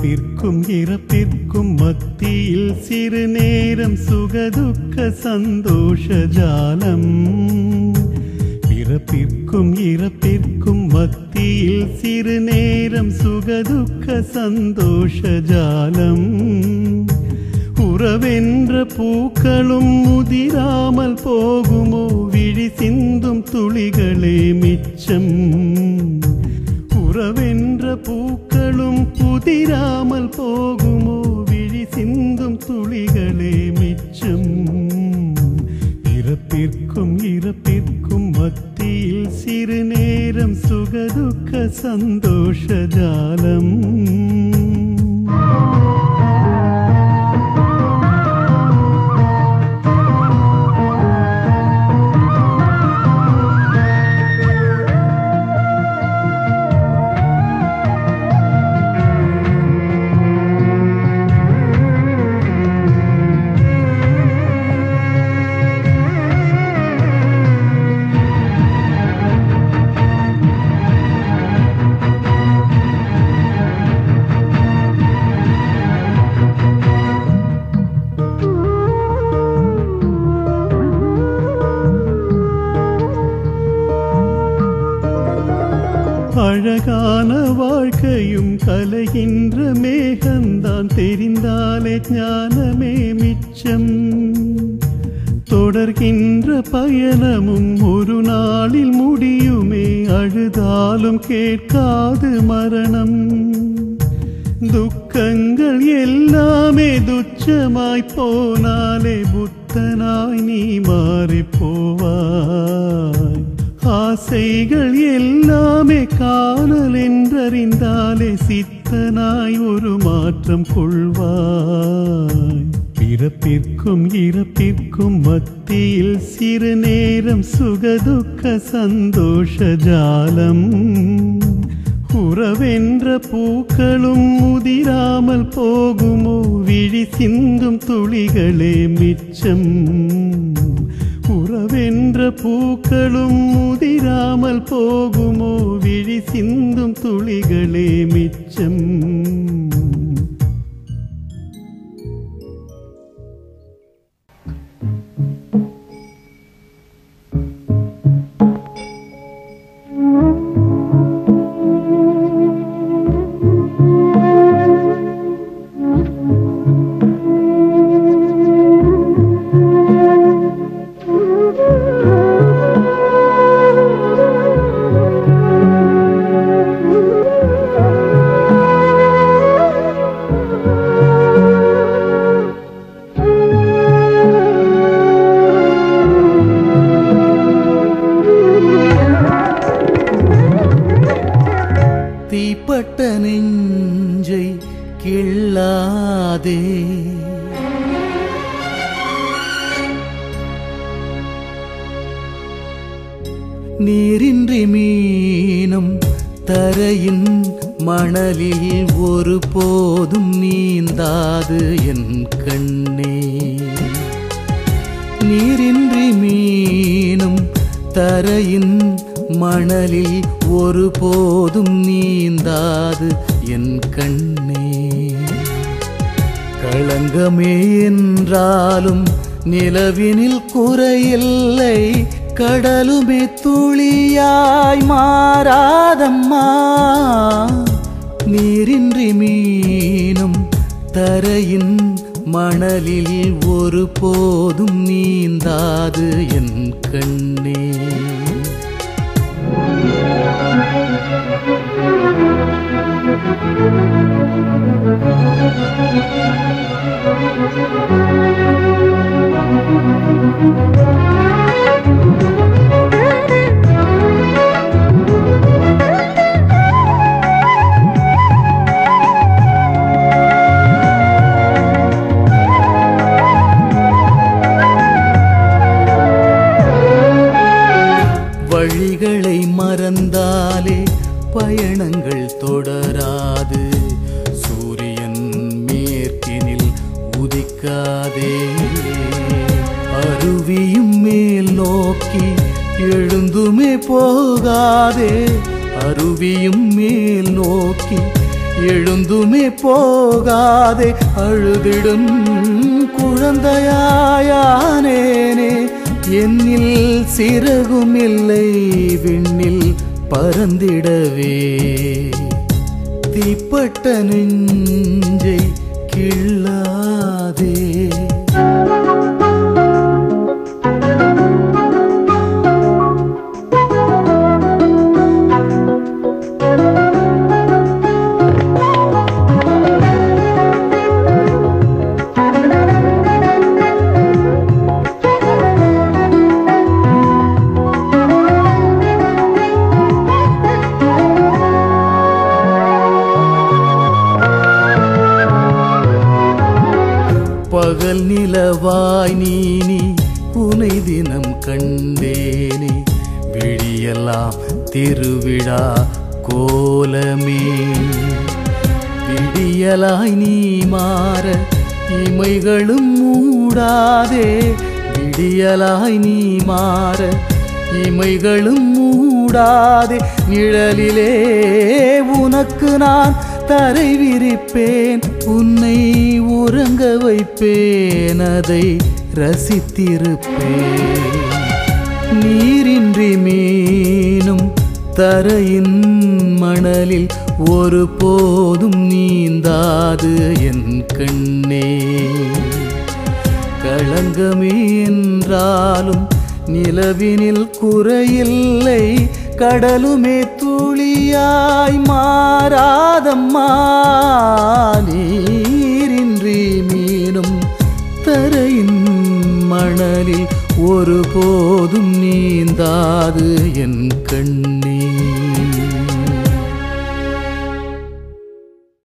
பிறப்பிற்கும் இறப்பிற்கும் மத்தியில் சிறு நேரம் சுகதுக்க சந்தோஷ ஜாலம் பிறப்பிற்கும் இறப்பிற்கும் மத்தியில் சிறு நேரம் சுகதுக்க சந்தோஷ ஜாலம் உறவென்ற பூக்களும் முதிராமல் போகுமோ விழி சிந்தும் துளிகளே மிச்சம் உறவென்ற பூக்களும் புதிராமல் போகுமோ விழி சிந்தும் துளிகளே மிச்சம் இறப்பிற்கும் இறப்பிற்கும் மத்தியில் சிறு நேரம் சுகதுக்க சந்தோஷ ஜாலம் அழகான வாழ்க்கையும் கலைகின்ற மேகந்தான் தெரிந்தாலே ஞானமே மிச்சம் தொடர்கின்ற பயணமும் ஒரு நாளில் முடியுமே அழுதாலும் கேட்காது மரணம் துக்கங்கள் எல்லாமே துச்சமாய் போனாலே புத்தனாய் நீ மாறிப் போவாய் ஆசைகள் எல்லாமே காணல் என்றறிந்தாலே சித்தனாய் ஒரு மாற்றம் கொள்வாய் பிறப்பிற்கும் இறப்பிற்கும் மத்தியில் சிறு நேரம் சுகதுக்க சந்தோஷ ஜாலம் உறவென்ற பூக்களும் முதிராமல் போகுமோ விழி சிந்தும் துளிகளே மிச்சம் உறவென்ற பூக்களும் முதிராமல் போகுமோ விழி சிந்தும் துளிகளே மிச்சம் தீப்பட்ட நெஞ்சை கிள்ளாதே நீரின்றி மீனும் தரையின் மணலில் ஒரு போதும் நீந்தாது என் கண்ணே நீரின்றி மீனும் தரையின் மணலில் ஒரு போதும் நீந்தாது என் கண்ணே களங்கமே என்றாலும் நிலவினில் குறையில்லை கடலுமே துளியாய் மாறாதம்மா நீரின்றி மீனும் தரையின் மணலில் ஒரு போதும் நீந்தாது என் கண்ணே வழிகளை மறந்தாலே பயணங்கள் தொடராது சூரியன் மேற்கினில் உதிக்காதே அருவியும் மேல் நோக்கி எழுந்துமே போகாதே அருவியும் மேல் நோக்கி எழுந்துமே போகாதே அழுதிடும் குழந்தையாயானேனே என்னில் சிறகும் இல்லை விண்ணில் பறந்திடவே தீப்பட்ட நெஞ்சை கிள்ளாதே பகல் நிலவாய் நீனி உனை தினம் கண்டேனே விழியெல்லாம் திருவிழா கோலமே விடியலாய் நீ மாற இமைகளும் மூடாதே விடியலாய் நீ மாற இமைகளும் மூடாதே நிழலிலே உனக்கு நான் தரை விரிப்பேன் உன்னை உறங்க வைப்பேன் அதை ரசித்திருப்பேன் நீரின்றி மீனும் தரையின் மணலில் ஒரு போதும் நீந்தாது என் கண்ணே களங்கமே என்றாலும் நிலவினில் குறையில்லை கடலுமே துளியாய் மாறாதம்மா நீரின்றி மீனும் தரையின் மணலில் ஒருபோதும் நீந்தாது என் கண்ணீர்